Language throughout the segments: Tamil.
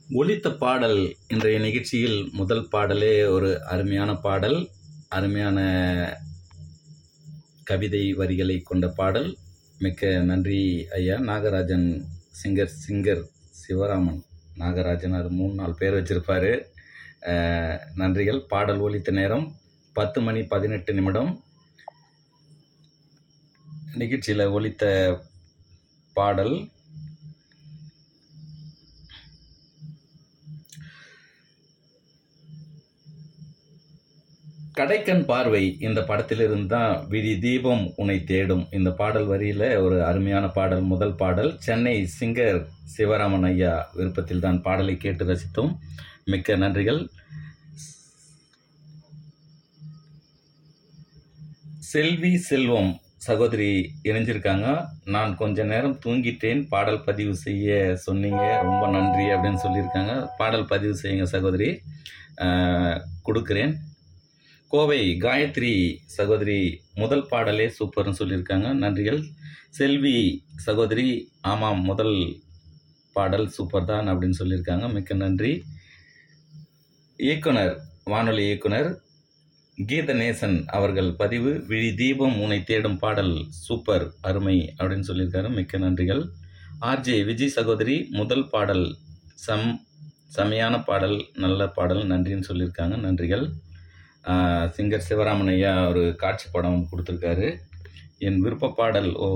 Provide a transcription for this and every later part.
ஒலித்த பாடல் இன்றைய நிகழ்ச்சியில் முதல் பாடலே ஒரு அருமையான பாடல் அருமையான கவிதை வரிகளை கொண்ட பாடல் மிக்க நன்றி ஐயா நாகராஜன் சிங்கர் சிங்கர் சிவராமன் நாகராஜன் அது மூணு நாலு பேர் வச்சுருப்பாரு நன்றிகள் பாடல் ஒலித்த நேரம் பத்து மணி பதினெட்டு நிமிடம் நிகழ்ச்சியில் ஒலித்த பாடல் கடைக்கண் பார்வை இந்த படத்திலிருந்து தான் விழி தீபம் உன்னை தேடும் இந்த பாடல் வரியில் ஒரு அருமையான பாடல் முதல் பாடல் சென்னை சிங்கர் சிவராமன் ஐயா விருப்பத்தில் தான் பாடலை கேட்டு ரசித்தோம் மிக்க நன்றிகள் செல்வி செல்வம் சகோதரி இணைஞ்சிருக்காங்க நான் கொஞ்ச நேரம் தூங்கிட்டேன் பாடல் பதிவு செய்ய சொன்னீங்க ரொம்ப நன்றி அப்படின்னு சொல்லியிருக்காங்க பாடல் பதிவு செய்யுங்க சகோதரி அஹ், கொடுக்கிறேன் கோவை காயத்ரி சகோதரி முதல் பாடலே சூப்பர்னு சொல்லியிருக்காங்க நன்றிகள் செல்வி சகோதரி ஆமாம் முதல் பாடல் சூப்பர் தான் அப்படின்னு சொல்லியிருக்காங்க மிக்க நன்றி இயக்குனர் வானொலி இயக்குனர் கீதநேசன் அவர்கள் பதிவு விழி தீபம் உன்னை தேடும் பாடல் சூப்பர் அருமை அப்படின்னு சொல்லியிருக்காரு மிக்க நன்றிகள் ஆர்ஜே விஜய் சகோதரி முதல் பாடல் சம் செமையான பாடல் நல்ல பாடல் நன்றின்னு சொல்லியிருக்காங்க நன்றிகள் ஆஹ் சிங்கர் சிவராமன் ஐயா ஒரு காட்சி படம் கொடுத்துருக்காரு என் விருப்ப பாடல் ஓ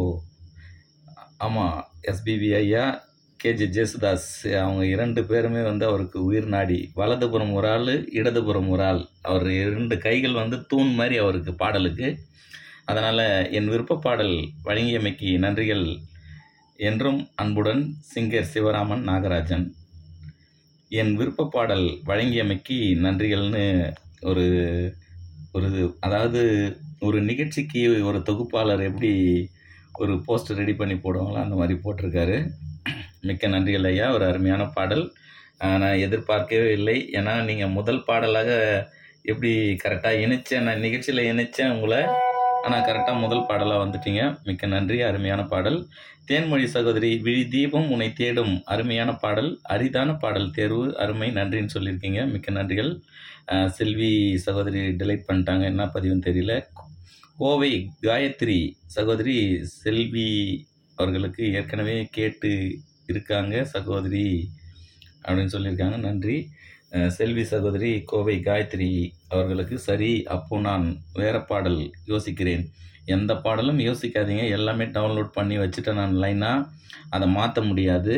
ஆமாம் எஸ்பிபி ஐயா கேஜி ஜேசுதாஸ் அவங்க இரண்டு பேருமே வந்து அவருக்கு உயிர் நாடி வலதுபுறம் ஒரு ஆள் இடதுபுறம் ஒரு ஆள் அவர் இரண்டு கைகள் வந்து தூண் மாதிரி அவருக்கு பாடலுக்கு அதனால் என் விருப்ப பாடல் வழங்கியமைக்கு நன்றிகள் என்றும் அன்புடன் சிங்கர் சிவராமன் நாகராஜன் என் விருப்ப பாடல் வழங்கியமைக்கு நன்றிகள்னு ஒரு ஒரு அதாவது ஒரு நிகழ்ச்சிக்கு ஒரு தொகுப்பாளர் எப்படி ஒரு போஸ்டர் ரெடி பண்ணி போடுவாங்களோ அந்த மாதிரி போட்டிருக்காரு மிக்க நன்றிகள் ஐயா ஒரு அருமையான பாடல் ஆஹ் நான் எதிர்பார்க்கவே இல்லை ஏன்னா நீங்கள் முதல் பாடலாக எப்படி கரெக்டாக இணைச்சேன் நான் நிகழ்ச்சியில் இணைச்சேன் உங்களை ஆனால் கரெக்டாக முதல் பாடலாக வந்துட்டீங்க மிக்க நன்றி அருமையான பாடல் தேன்மொழி சகோதரி விழி தீபம் உன்னை தேடும் அருமையான பாடல் அரிதான பாடல் தேர்வு அருமை நன்றின்னு சொல்லியிருக்கீங்க மிக்க நன்றிகள் ஆஹ் செல்வி சகோதரி டிலைட் பண்ணிட்டாங்க என்ன பதிவுன்னு தெரியல கோவை காயத்ரி சகோதரி செல்வி அவர்களுக்கு ஏற்கனவே கேட்டு இருக்காங்க சகோதரி அப்படின்னு சொல்லியிருக்காங்க நன்றி அஹ் செல்வி சகோதரி கோவை காயத்ரி அவர்களுக்கு சரி அப்போ நான் வேற பாடல் யோசிக்கிறேன் எந்த பாடலும் யோசிக்காதீங்க எல்லாமே டவுன்லோட் பண்ணி வச்சுட்டேன் நான் லைனாக அதை மாற்ற முடியாது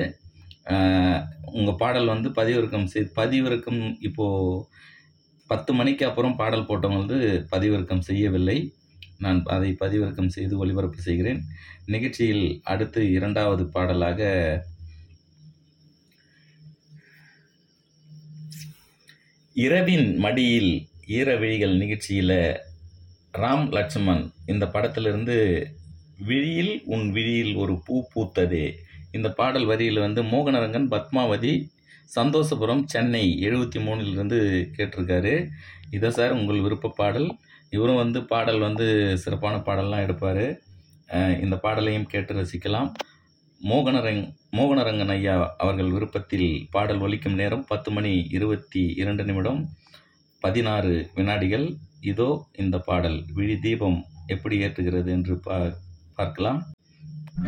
உங்கள் பாடல் வந்து பதிவிறக்கம் செய் பதிவிறக்கம் இப்போது பத்து மணிக்கு அப்புறம் பாடல் போட்டவங்க வந்து பதிவிறக்கம் செய்யவில்லை நான் அதை பதிவிறக்கம் செய்து ஒளிபரப்பு செய்கிறேன் நிகழ்ச்சியில் அடுத்து இரண்டாவது பாடலாக இரவின் மடியில் ஈரவிழிகள் நிகழ்ச்சியில் ராம் லட்சுமண் இந்த படத்திலிருந்து விழியில் உன் விழியில் ஒரு பூ பூத்ததே இந்த பாடல் வரியில் வந்து மோகனரங்கன் பத்மாவதி சந்தோஷபுரம் சென்னை எழுபத்தி மூணிலிருந்து கேட்டிருக்காரு இதை சார் உங்கள் விருப்ப பாடல் இவரும் வந்து பாடல் வந்து சிறப்பான பாடல்லாம் எடுப்பார் இந்த பாடலையும் கேட்டு ரசிக்கலாம் மோகனரங் மோகனரங்கன் ஐயா அவர்கள் விருப்பத்தில் பாடல் ஒலிக்கும் நேரம் பத்து மணி இருபத்தி இரண்டு நிமிடம் பதினாறு வினாடிகள் இதோ இந்த பாடல் விழி தீபம் எப்படி ஏற்றுகிறது என்று பா பார்க்கலாம்